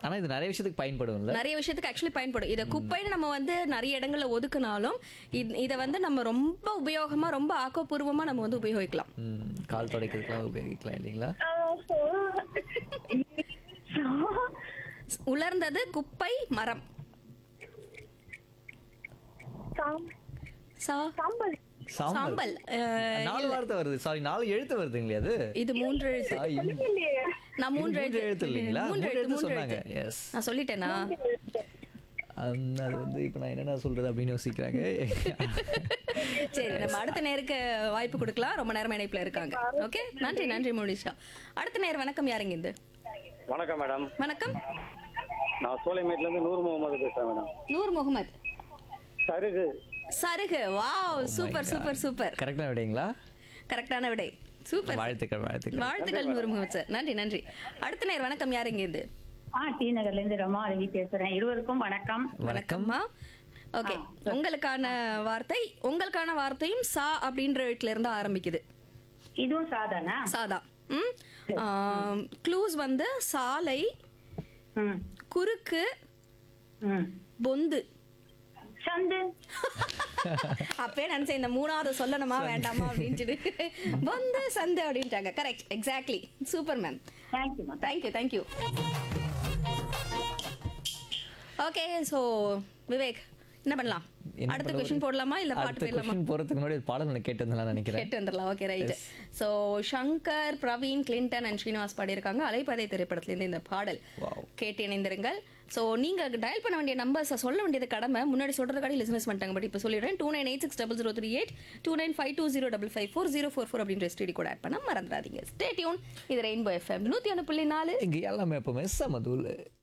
ஆனா இது நிறைய விஷயத்துக்கு பயன்படும்ல நிறைய விஷயத்துக்கு ஆக்சுவலி பயன்படும் இதை குப்பைன்னு நம்ம வந்து நிறைய இடங்கள்ல ஒதுக்குனாலும் இது- இதை வந்து நம்ம ரொம்ப உபயோகமா ரொம்ப ஆக்கப்பூர்வமா நம்ம வந்து உபயோகிக்கலாம் ம், கால் துடைக்கிறதுக்குலாம் உபயோகிக்கலாம் இல்லைங்களா உலர்ந்தது குப்பை மரம் சா சாம்பல் சாம்பல் அஹ், நாலு வார்த்தை வருது சாரி நாலு எழுத்து வருதுங்களே அது இது மூன்று எழுத்து ஆ, இது- நான் மூன்று மூன்று எழுத்து எழுத்து இல்லைங்களா மூன்று மூன்று எழுத்து எழுத்து மூன்று சொன்னாங்க எழுத்து எஸ் நான் சொல்லிட்டேனா அது வந்து இப்போ நான் என்னென்ன சொல்றது அப்படின்னு யோசிக்கிறாங்க சரி நம்ம அடுத்த நேருக்கு வாய்ப்பு கொடுக்கலாம் ரொம்ப நேரம் இணைப்புல இருக்காங்க ஓகே நன்றி நன்றி மோனிஷா அடுத்த நேரம் வணக்கம் யாருங்க இது வணக்கம் மேடம் வணக்கம் நான் சோலைமேட்ல இருந்து நூறு முகமது பேசுறேன் மேடம் நூர் முகமது சருகு சருகு வாவ் சூப்பர் சூப்பர் சூப்பர் கரெக்டாக விடைங்களா கரெக்டான விடை சூப்பர் வாழ்த்துக்கள் வாழ்த்துக்கள் வாழ்த்துக்கள் நூறு முகமது சார் நன்றி நன்றி அடுத்த நேரம் வணக்கம் யாருங்க இது ஆ டி நகர்ல இருந்து ரமா ரவி பேசுறேன் இருவருக்கும் வணக்கம் வணக்கம்மா ஓகே உங்களுக்கான வார்த்தை உங்களுக்கான வார்த்தையும் சா அப்படின்ற வீட்டுல இருந்து ஆரம்பிக்குது இதுவும் சாதானா சாதா ம் க்ளூஸ் வந்து சாலை ம் குறுக்கு ம் பொந்து சந்து அப்பயே நினைச்சேன் இந்த மூணாவது சொல்லணுமா வேண்டாமா அப்படின்னு சொல்லி பொந்து சந்து அப்படின்ட்டாங்க correct exactly super ma'am thank you thank you thank you okay so Vivek என்ன பண்ணலாம் என்ன அடுத்த பண்ண கொஸ்டின் போடலாமா இல்ல பாட்டு அடுத்த போயிடலாமா கொஸ்டின் போறதுக்கு முன்னாடி ஒரு பாடல் நான் கேட்டு வந்தலாம் நினைக்கிறேன் கேட்டு வந்துடலாம் okay right so Shankar Praveen Clinton and Srinivas பாடியிருக்காங்க அலைப்பதை திரைப்படத்திலேருந்து இந்த பாடல் Wow. கேட்டு இணைந்திருங்கள் ஸோ நீங்க டயல் பண்ண வேண்டிய நம்பர்ஸை சொல்ல வேண்டியது கடமை முன்னாடி சொல்ற கடை லிசனஸ் பண்ணிட்டாங்க பட் இப்போ சொல்லிடுறேன் two nine eight six double zero three eight two nine five two zero double five four zero four four அப்படின்ற ஸ்டடி கூட ஆட் பண்ண மறந்துடாதீங்க ஸ்டே டியூன் இது ரெயின்போ எஃப்எம் நூற்றி ஒன்று புள்ளி நாலு இங்க எல்லாமே எப்பவுமே சமதூள்